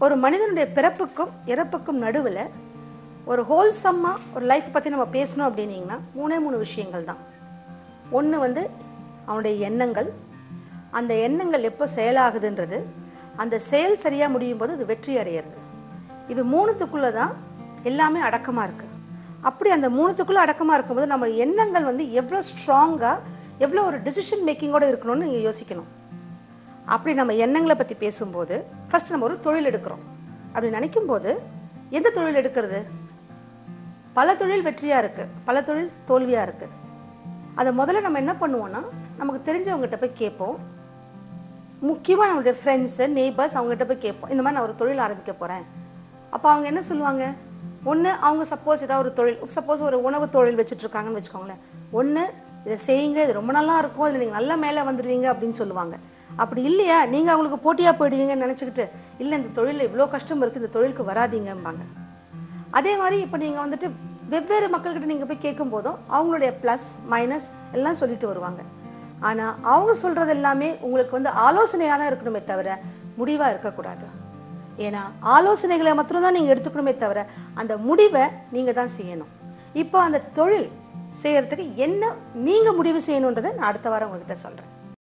ஒரு மனிதனுடைய பிறப்புக்கும் இறப்புக்கும் நடுவில் ஒரு ஹோல்சம்மாக ஒரு லைஃப் பற்றி நம்ம பேசணும் அப்படின்னீங்கன்னா மூணே மூணு விஷயங்கள் தான் ஒன்று வந்து அவனுடைய எண்ணங்கள் அந்த எண்ணங்கள் எப்போ செயலாகுதுன்றது அந்த செயல் சரியாக முடியும் போது அது வெற்றி அடையிறது இது மூணுத்துக்குள்ளே தான் எல்லாமே அடக்கமாக இருக்குது அப்படி அந்த மூணுத்துக்குள்ளே அடக்கமாக இருக்கும்போது நம்ம எண்ணங்கள் வந்து எவ்வளோ ஸ்ட்ராங்காக எவ்வளோ ஒரு டிசிஷன் மேக்கிங்கோடு இருக்கணும்னு நீங்கள் யோசிக்கணும் அப்படி நம்ம எண்ணங்களை பற்றி பேசும்போது ஃபர்ஸ்ட் நம்ம ஒரு தொழில் எடுக்கிறோம் அப்படி நினைக்கும் போது எந்த தொழில் எடுக்கிறது பல தொழில் வெற்றியாக இருக்குது பல தொழில் தோல்வியாக இருக்குது அதை முதல்ல நம்ம என்ன பண்ணுவோம்னா நமக்கு தெரிஞ்சவங்ககிட்ட போய் கேட்போம் முக்கியமாக நம்மளுடைய ஃப்ரெண்ட்ஸு நெய்பர்ஸ் அவங்ககிட்ட போய் கேட்போம் இந்த மாதிரி நான் ஒரு தொழில் ஆரம்பிக்க போகிறேன் அப்போ அவங்க என்ன சொல்லுவாங்க ஒன்று அவங்க சப்போஸ் ஏதாவது ஒரு தொழில் சப்போஸ் ஒரு உணவு தொழில் வச்சுட்டு இருக்காங்கன்னு வச்சுக்கோங்களேன் ஒன்று இதை செய்யுங்க இது ரொம்ப நல்லா இருக்கும் இதில் நீங்கள் நல்ல மேலே வந்துடுவீங்க அப்படின்னு சொல்லுவாங்க அப்படி இல்லையா நீங்கள் அவங்களுக்கு போட்டியாக போயிடுவீங்கன்னு நினச்சிக்கிட்டு இல்லை இந்த தொழிலில் இவ்வளோ கஷ்டம் இருக்குது இந்த தொழிலுக்கு வராதீங்கம்பாங்க அதே மாதிரி இப்போ நீங்கள் வந்துட்டு வெவ்வேறு மக்கள்கிட்ட நீங்கள் போய் கேட்கும் போதும் அவங்களுடைய ப்ளஸ் மைனஸ் எல்லாம் சொல்லிட்டு வருவாங்க ஆனால் அவங்க சொல்கிறது எல்லாமே உங்களுக்கு வந்து ஆலோசனையாக தான் இருக்கணுமே தவிர முடிவாக இருக்கக்கூடாது ஏன்னா ஆலோசனைகளை மட்டும்தான் நீங்கள் எடுத்துக்கணுமே தவிர அந்த முடிவை நீங்கள் தான் செய்யணும் இப்போ அந்த தொழில் செய்யறதுக்கு என்ன நீங்கள் முடிவு செய்யணுன்றதை நான் அடுத்த வாரம் உங்ககிட்ட சொல்கிறேன்